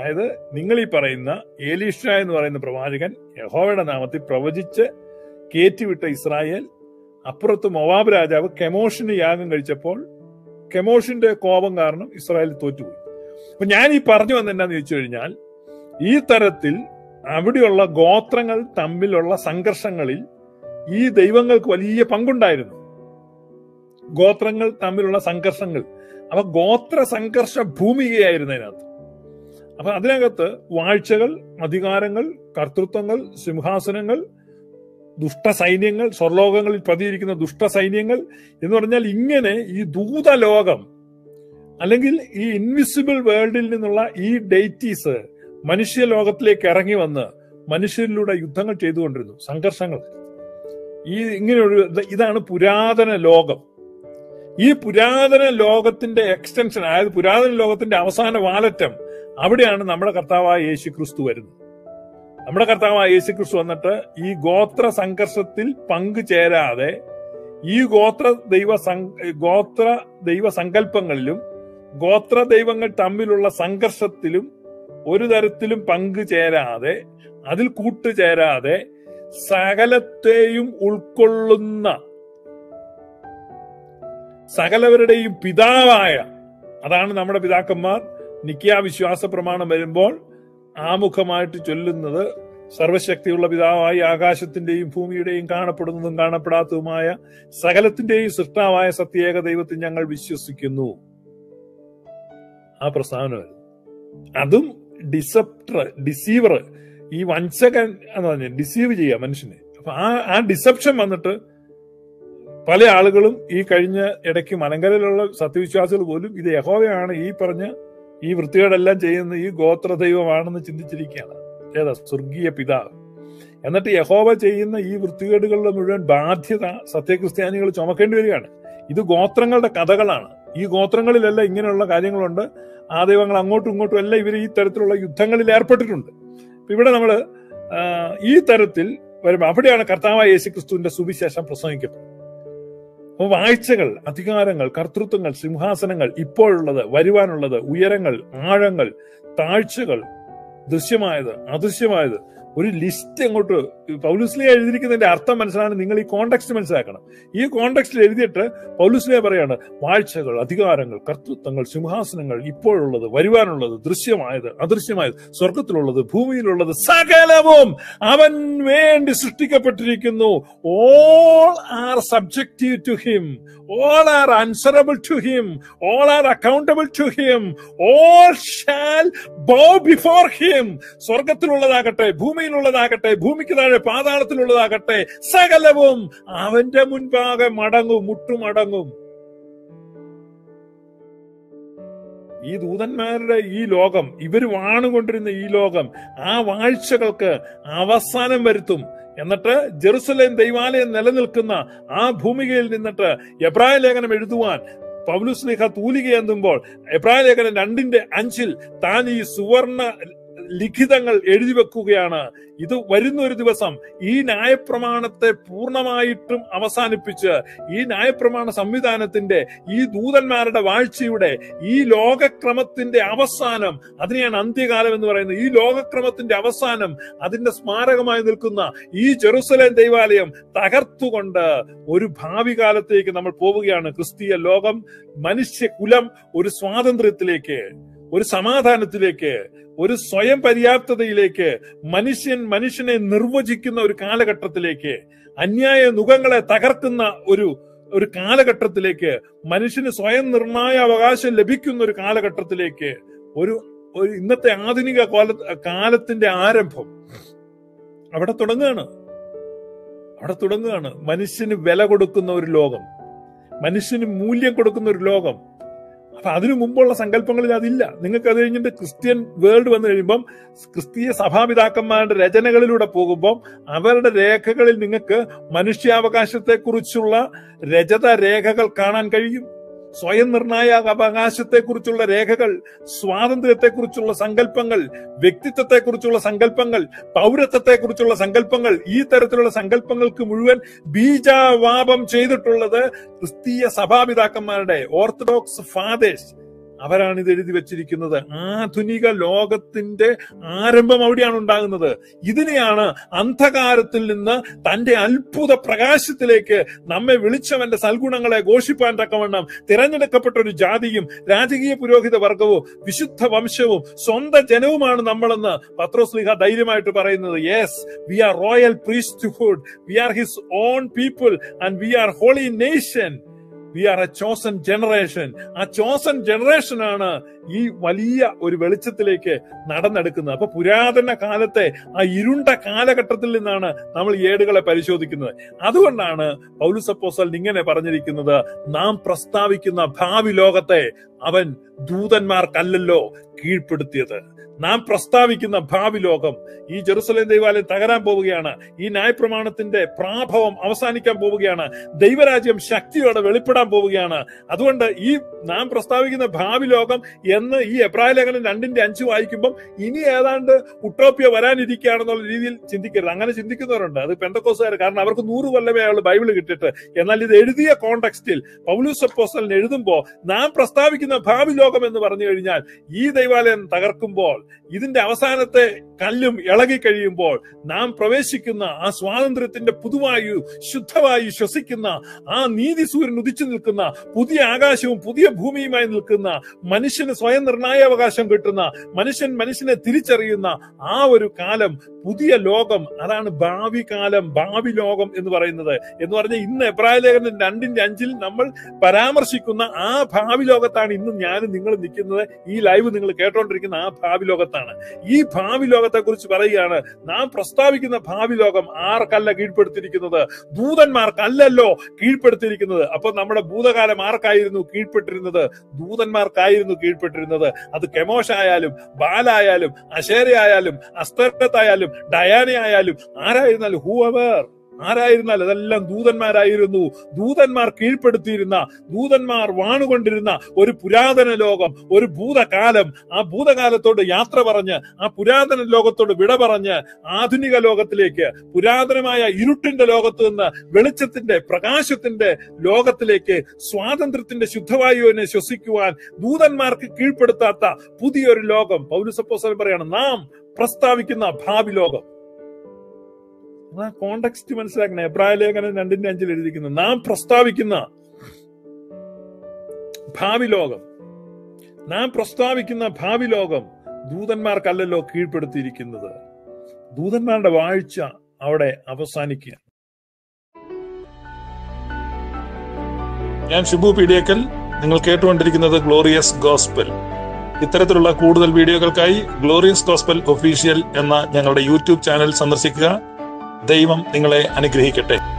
അതായത് നിങ്ങൾ ഈ പറയുന്ന ഏലീഷ എന്ന് പറയുന്ന പ്രവാചകൻ യഹോവയുടെ നാമത്തിൽ പ്രവചിച്ച് കയറ്റിവിട്ട ഇസ്രായേൽ അപ്പുറത്ത് മൊവാബ് രാജാവ് കെമോഷിന് യാഗം കഴിച്ചപ്പോൾ കെമോഷിന്റെ കോപം കാരണം ഇസ്രായേൽ തോറ്റുപോയി അപ്പൊ ഞാൻ ഈ പറഞ്ഞു വന്ന എന്താന്ന് ചോദിച്ചു കഴിഞ്ഞാൽ ഈ തരത്തിൽ അവിടെയുള്ള ഗോത്രങ്ങൾ തമ്മിലുള്ള സംഘർഷങ്ങളിൽ ഈ ദൈവങ്ങൾക്ക് വലിയ പങ്കുണ്ടായിരുന്നു ഗോത്രങ്ങൾ തമ്മിലുള്ള സംഘർഷങ്ങൾ അപ്പൊ ഗോത്ര സംഘർഷ ഭൂമികയായിരുന്നു അതിനകത്ത് അപ്പൊ അതിനകത്ത് വാഴ്ചകൾ അധികാരങ്ങൾ കർത്തൃത്വങ്ങൾ സിംഹാസനങ്ങൾ ദുഷ്ടസൈന്യങ്ങൾ സ്വർലോകങ്ങളിൽ പതിയിരിക്കുന്ന ദുഷ്ടസൈന്യങ്ങൾ എന്ന് പറഞ്ഞാൽ ഇങ്ങനെ ഈ ദൂതലോകം അല്ലെങ്കിൽ ഈ ഇൻവിസിബിൾ വേൾഡിൽ നിന്നുള്ള ഈ ഡേറ്റീസ് മനുഷ്യ ലോകത്തിലേക്ക് ഇറങ്ങി വന്ന് മനുഷ്യരിലൂടെ യുദ്ധങ്ങൾ ചെയ്തുകൊണ്ടിരുന്നു സംഘർഷങ്ങൾ ഈ ഇങ്ങനെയൊരു ഇതാണ് പുരാതന ലോകം ഈ പുരാതന ലോകത്തിന്റെ എക്സ്റ്റൻഷൻ അതായത് പുരാതന ലോകത്തിന്റെ അവസാന വാലറ്റം അവിടെയാണ് നമ്മുടെ കർത്താവായ യേശു ക്രിസ്തു വരുന്നത് നമ്മുടെ കർത്താവായ യേശു ക്രിസ്തു വന്നിട്ട് ഈ ഗോത്ര സംഘർഷത്തിൽ പങ്കുചേരാതെ ഈ ഗോത്ര ദൈവ ഗോത്ര ദൈവ സങ്കല്പങ്ങളിലും ഗോത്ര ദൈവങ്ങൾ തമ്മിലുള്ള സംഘർഷത്തിലും ഒരു തരത്തിലും പങ്കുചേരാതെ അതിൽ കൂട്ടുചേരാതെ സകലത്തെയും ഉൾക്കൊള്ളുന്ന സകലവരുടെയും പിതാവായ അതാണ് നമ്മുടെ പിതാക്കന്മാർ നിക്കിയ വിശ്വാസ പ്രമാണം വരുമ്പോൾ ആമുഖമായിട്ട് ചൊല്ലുന്നത് സർവശക്തിയുള്ള പിതാവായി ആകാശത്തിന്റെയും ഭൂമിയുടെയും കാണപ്പെടുന്നതും കാണപ്പെടാത്തതുമായ സകലത്തിന്റെയും സൃഷ്ടാവായ സത്യേക ദൈവത്തിൽ ഞങ്ങൾ വിശ്വസിക്കുന്നു ആ പ്രസ്താവന വരുന്നു അതും ഡിസപ്റ്റർ ഡിസീവർ ഈ വഞ്ചകൻ എന്ന് പറഞ്ഞ ഡിസീവ് ചെയ്യുക മനുഷ്യനെ അപ്പൊ ആ ആ ഡിസപ്ഷൻ വന്നിട്ട് പല ആളുകളും ഈ കഴിഞ്ഞ ഇടയ്ക്ക് മലങ്കരയിലുള്ള സത്യവിശ്വാസികൾ പോലും ഇത് യഹോവയാണ് ഈ പറഞ്ഞ ഈ വൃത്തികേടെല്ലാം ചെയ്യുന്ന ഈ ഗോത്ര ദൈവമാണെന്ന് ചിന്തിച്ചിരിക്കുകയാണ് ഏതാ സ്വർഗീയ പിതാവ് എന്നിട്ട് യഹോവ ചെയ്യുന്ന ഈ വൃത്തികേടുകളുടെ മുഴുവൻ ബാധ്യത സത്യക്രിസ്ത്യാനികൾ ചുമക്കേണ്ടി വരികയാണ് ഇത് ഗോത്രങ്ങളുടെ കഥകളാണ് ഈ ഗോത്രങ്ങളിലെല്ലാം ഇങ്ങനെയുള്ള കാര്യങ്ങളുണ്ട് ആ ദൈവങ്ങൾ അങ്ങോട്ടും ഇങ്ങോട്ടും എല്ലാം ഇവർ ഈ തരത്തിലുള്ള യുദ്ധങ്ങളിൽ ഏർപ്പെട്ടിട്ടുണ്ട് ഇവിടെ നമ്മൾ ഈ തരത്തിൽ വരുമ്പോൾ അവിടെയാണ് കർത്താവായ യേശു ക്രിസ്തുവിന്റെ സുവിശേഷം പ്രസംഗിക്കപ്പെടുന്നത് അപ്പോൾ വാഴ്ചകൾ അധികാരങ്ങൾ കർത്തൃത്വങ്ങൾ സിംഹാസനങ്ങൾ ഇപ്പോഴുള്ളത് വരുവാനുള്ളത് ഉയരങ്ങൾ ആഴങ്ങൾ താഴ്ചകൾ ദൃശ്യമായത് അദൃശ്യമായത് ഒരു ലിസ്റ്റ് അങ്ങോട്ട് പൗലുസ്ലിയ എഴുതിയിരിക്കുന്നതിന്റെ അർത്ഥം മനസ്സിലാണ് നിങ്ങൾ ഈ കോണ്ടെക്സ്റ്റ് മനസ്സിലാക്കണം ഈ കോണ്ടെക്സ്റ്റിൽ എഴുതിയിട്ട് പൗലുസ്ലിയ പറയാണ് വാഴ്ചകൾ അധികാരങ്ങൾ കർത്തൃത്വങ്ങൾ സിംഹാസനങ്ങൾ ഇപ്പോഴുള്ളത് വരുവാനുള്ളത് ദൃശ്യമായത് അദൃശ്യമായത് സ്വർഗത്തിലുള്ളത് ഭൂമിയിലുള്ളത് സകലവും അവൻ വേണ്ടി സൃഷ്ടിക്കപ്പെട്ടിരിക്കുന്നു all are subjective to him all are answerable to him, all are accountable to him, all shall bow before him. സ്വർഗത്തിലുള്ളതാകട്ടെ ഭൂമിയിലുള്ളതാകട്ടെ ഭൂമിക്ക് താഴെ പാതാളത്തിലുള്ളതാകട്ടെ സകലവും അവന്റെ മുൻപാകെ മടങ്ങും മുട്ടുമടങ്ങും ഈ ദൂതന്മാരുടെ ഈ ലോകം ഇവർ വാണുകൊണ്ടിരുന്ന ഈ ലോകം ആ വാഴ്ചകൾക്ക് അവസാനം വരുത്തും എന്നിട്ട് ജെറുസലേം ദൈവാലയം നിലനിൽക്കുന്ന ആ ഭൂമികയിൽ നിന്നിട്ട് എബ്രായ ലേഖനം എഴുതുവാൻ പൗലുസ്ലിഹ തൂലിക എന്തുമ്പോൾ എബ്രായ ലേഖനം രണ്ടിന്റെ അഞ്ചിൽ താൻ ഈ സുവർണ ലിഖിതങ്ങൾ എഴുതി വെക്കുകയാണ് ഇത് വരുന്ന ഒരു ദിവസം ഈ ന്യായപ്രമാണത്തെ പൂർണ്ണമായിട്ടും അവസാനിപ്പിച്ച് ഈ ന്യായപ്രമാണ സംവിധാനത്തിന്റെ ഈ ദൂതന്മാരുടെ വാഴ്ചയുടെ ഈ ലോകക്രമത്തിന്റെ അവസാനം അതിനെയാണ് അന്ത്യകാലം എന്ന് പറയുന്നത് ഈ ലോകക്രമത്തിന്റെ അവസാനം അതിന്റെ സ്മാരകമായി നിൽക്കുന്ന ഈ ജെറുസലേം ദൈവാലയം തകർത്തുകൊണ്ട് ഒരു ഭാവി കാലത്തേക്ക് നമ്മൾ പോവുകയാണ് ക്രിസ്തീയ ലോകം മനുഷ്യകുലം ഒരു സ്വാതന്ത്ര്യത്തിലേക്ക് ഒരു സമാധാനത്തിലേക്ക് ഒരു സ്വയം പര്യാപ്തതയിലേക്ക് മനുഷ്യൻ മനുഷ്യനെ നിർവചിക്കുന്ന ഒരു കാലഘട്ടത്തിലേക്ക് അന്യായ നുഖങ്ങളെ തകർക്കുന്ന ഒരു ഒരു കാലഘട്ടത്തിലേക്ക് മനുഷ്യന് സ്വയം നിർണായ അവകാശം ലഭിക്കുന്ന ഒരു കാലഘട്ടത്തിലേക്ക് ഒരു ഒരു ഇന്നത്തെ ആധുനിക കാല കാലത്തിന്റെ ആരംഭം അവിടെ തുടങ്ങുകയാണ് അവിടെ തുടങ്ങുകയാണ് മനുഷ്യന് വില കൊടുക്കുന്ന ഒരു ലോകം മനുഷ്യന് മൂല്യം കൊടുക്കുന്ന ഒരു ലോകം അപ്പൊ അതിനു മുമ്പുള്ള സങ്കല്പങ്ങളിൽ അതില്ല നിങ്ങൾക്ക് അത് കഴിഞ്ഞിട്ട് ക്രിസ്ത്യൻ വേൾഡ് വന്നു കഴിയുമ്പം ക്രിസ്തീയ സഭാപിതാക്കന്മാരുടെ രചനകളിലൂടെ പോകുമ്പോൾ അവരുടെ രേഖകളിൽ നിങ്ങൾക്ക് മനുഷ്യാവകാശത്തെക്കുറിച്ചുള്ള രജത രേഖകൾ കാണാൻ കഴിയും സ്വയം നിർണായ അവകാശത്തെക്കുറിച്ചുള്ള രേഖകൾ സ്വാതന്ത്ര്യത്തെക്കുറിച്ചുള്ള സങ്കല്പങ്ങൾ വ്യക്തിത്വത്തെക്കുറിച്ചുള്ള സങ്കല്പങ്ങൾ പൗരത്വത്തെക്കുറിച്ചുള്ള സങ്കല്പങ്ങൾ ഈ തരത്തിലുള്ള സങ്കല്പങ്ങൾക്ക് മുഴുവൻ ബീജാവാപം ചെയ്തിട്ടുള്ളത് ക്രിസ്തീയ സഭാപിതാക്കന്മാരുടെ ഓർത്തഡോക്സ് ഫാദേഴ്സ് അവരാണ് ഇത് എഴുതി വെച്ചിരിക്കുന്നത് ആധുനിക ലോകത്തിന്റെ ആരംഭം അവിടെയാണ് ഉണ്ടാകുന്നത് ഇതിനെയാണ് അന്ധകാരത്തിൽ നിന്ന് തന്റെ അത്ഭുത പ്രകാശത്തിലേക്ക് നമ്മെ വിളിച്ചവന്റെ സൽഗുണങ്ങളെ ഘോഷിപ്പാൻ തക്കവണ്ണം തിരഞ്ഞെടുക്കപ്പെട്ട ഒരു ജാതിയും രാജകീയ പുരോഹിത വർഗവും വിശുദ്ധ വംശവും സ്വന്തം ജനവുമാണ് നമ്മളെന്ന് പത്രോസ്ലിഹ ധൈര്യമായിട്ട് പറയുന്നത് yes we are royal priesthood we are his own people and we are holy nation we are a chosen generation ആ ചോസൻ ജനറേഷൻ ആണ് ഈ വലിയ ഒരു വെളിച്ചത്തിലേക്ക് നടന്നെടുക്കുന്നത് അപ്പൊ പുരാതന കാലത്തെ ആ ഇരുണ്ട കാലഘട്ടത്തിൽ നിന്നാണ് നമ്മൾ ഈ ഏടുകളെ പരിശോധിക്കുന്നത് അതുകൊണ്ടാണ് പൗലുസപ്പോസൽ ഇങ്ങനെ പറഞ്ഞിരിക്കുന്നത് നാം പ്രസ്താവിക്കുന്ന ഭാവി ലോകത്തെ അവൻ ദൂതന്മാർക്കല്ലല്ലോ കീഴ്പ്പെടുത്തിയത് നാം പ്രസ്താവിക്കുന്ന ഭാവി ലോകം ഈ ജെറുസലേം ദൈവാലയം തകരാൻ പോവുകയാണ് ഈ ന്യായപ്രമാണത്തിന്റെ പ്രാഭവം അവസാനിക്കാൻ പോവുകയാണ് ദൈവരാജ്യം ശക്തിയോടെ വെളിപ്പെടാൻ പോവുകയാണ് അതുകൊണ്ട് ഈ നാം പ്രസ്താവിക്കുന്ന ഭാവി ലോകം എന്ന് ഈ എബ്രായ ലേഖനം രണ്ടിന്റെ അഞ്ച് വായിക്കുമ്പം ഇനി ഏതാണ്ട് ഉട്ടോപ്യ വരാനിരിക്കുകയാണെന്നുള്ള രീതിയിൽ ചിന്തിക്കരുത് അങ്ങനെ ചിന്തിക്കുന്നവരുണ്ട് അത് പെന്തക്കോസുകാർ കാരണം അവർക്ക് നൂറ് കൊല്ലമേ ആൾ ബൈബിൾ കിട്ടിയിട്ട് എന്നാൽ ഇത് എഴുതിയ കോണ്ടെക്സ്റ്റിൽ പൗലൂസ് അപ്പോസ്റ്റലിന് എഴുതുമ്പോൾ നാം പ്രസ്താവിക്കുന്ന ഭാവി ലോകം എന്ന് പറഞ്ഞു കഴിഞ്ഞാൽ ഈ ദൈവാലയം തകർക്കുമ്പോൾ ഇതിന്റെ അവസാനത്തെ കല്ലും ഇളകി കഴിയുമ്പോൾ നാം പ്രവേശിക്കുന്ന ആ സ്വാതന്ത്ര്യത്തിന്റെ പുതുവായു ശുദ്ധവായു ശ്വസിക്കുന്ന ആ നീതി സൂര്യൻ ഉദിച്ചു നിൽക്കുന്ന പുതിയ ആകാശവും പുതിയ ഭൂമിയുമായി നിൽക്കുന്ന മനുഷ്യന് സ്വയം നിർണായാവകാശം കിട്ടുന്ന മനുഷ്യൻ മനുഷ്യനെ തിരിച്ചറിയുന്ന ആ ഒരു കാലം പുതിയ ലോകം അതാണ് ഭാവി കാലം ഭാവി ലോകം എന്ന് പറയുന്നത് എന്ന് പറഞ്ഞാൽ ഇന്ന് എബ്രായ ലേഖനം രണ്ടിന്റെ അഞ്ചിൽ നമ്മൾ പരാമർശിക്കുന്ന ആ ഭാവി ലോകത്താണ് ഇന്ന് ഞാനും നിങ്ങൾ നിൽക്കുന്നത് ഈ ലൈവ് നിങ്ങൾ കേട്ടോണ്ടിരിക്കുന്ന ആ ഭാവി ലോകത്താണ് ഈ ഭാവി ലോകത്തെ കുറിച്ച് പറയുകയാണ് നാം പ്രസ്താവിക്കുന്ന ഭാവി ലോകം ആർക്കല്ല കീഴ്പ്പെടുത്തിയിരിക്കുന്നത് ദൂതന്മാർക്കല്ലല്ലോ കീഴ്പ്പെടുത്തിയിരിക്കുന്നത് അപ്പൊ നമ്മുടെ ഭൂതകാലം ആർക്കായിരുന്നു കീഴ്പ്പെട്ടിരുന്നത് ദൂതന്മാർക്കായിരുന്നു കീഴ്പ്പെട്ടിരുന്നത് അത് കെമോഷായാലും ബാലായാലും അശേരയായാലും അസ്തരത്തായാലും ഡയാനയായാലും ആരായിരുന്നാലും ഹൂ അവർ ആരായിരുന്നാൽ അതെല്ലാം ദൂതന്മാരായിരുന്നു ദൂതന്മാർ കീഴ്പ്പെടുത്തിയിരുന്ന ദൂതന്മാർ വാണുകൊണ്ടിരുന്ന ഒരു പുരാതന ലോകം ഒരു ഭൂതകാലം ആ ഭൂതകാലത്തോട് യാത്ര പറഞ്ഞ് ആ പുരാതന ലോകത്തോട് വിട പറഞ്ഞ് ആധുനിക ലോകത്തിലേക്ക് പുരാതനമായ ഇരുട്ടിന്റെ ലോകത്ത് നിന്ന് വെളിച്ചത്തിന്റെ പ്രകാശത്തിന്റെ ലോകത്തിലേക്ക് സ്വാതന്ത്ര്യത്തിന്റെ ശുദ്ധവായുവിനെ ശ്വസിക്കുവാൻ ദൂതന്മാർക്ക് കീഴ്പ്പെടുത്താത്ത പുതിയൊരു ലോകം പൗരസപ്പോസൽ പറയാണ് നാം പ്രസ്താവിക്കുന്ന ഭാവി ലോകം ആ കോണ്ടെക്സ്റ്റ് മനസ്സിലാക്കണം എബ്രായ ലേഖനം രണ്ടിന്റെ അഞ്ചിൽ എഴുതിയിരിക്കുന്നു നാം പ്രസ്താവിക്കുന്ന ഭാവി ലോകം നാം പ്രസ്താവിക്കുന്ന ഭാവി ലോകം ദൂതന്മാർക്കല്ലല്ലോ കീഴ്പ്പെടുത്തിയിരിക്കുന്നത് ദൂതന്മാരുടെ വാഴ്ച അവിടെ അവസാനിക്കുക ഞാൻ ഷിബു പീഡിയക്കൽ നിങ്ങൾ കേട്ടുകൊണ്ടിരിക്കുന്നത് ഗ്ലോറിയസ് ഗോസ്പൽ ഇത്തരത്തിലുള്ള കൂടുതൽ വീഡിയോകൾക്കായി ഗ്ലോറിയസ് ഗോസ്പൽ ഒഫീഷ്യൽ എന്ന ഞങ്ങളുടെ യൂട്യൂബ് ചാനൽ സന്ദർശിക്കുക ദൈവം നിങ്ങളെ അനുഗ്രഹിക്കട്ടെ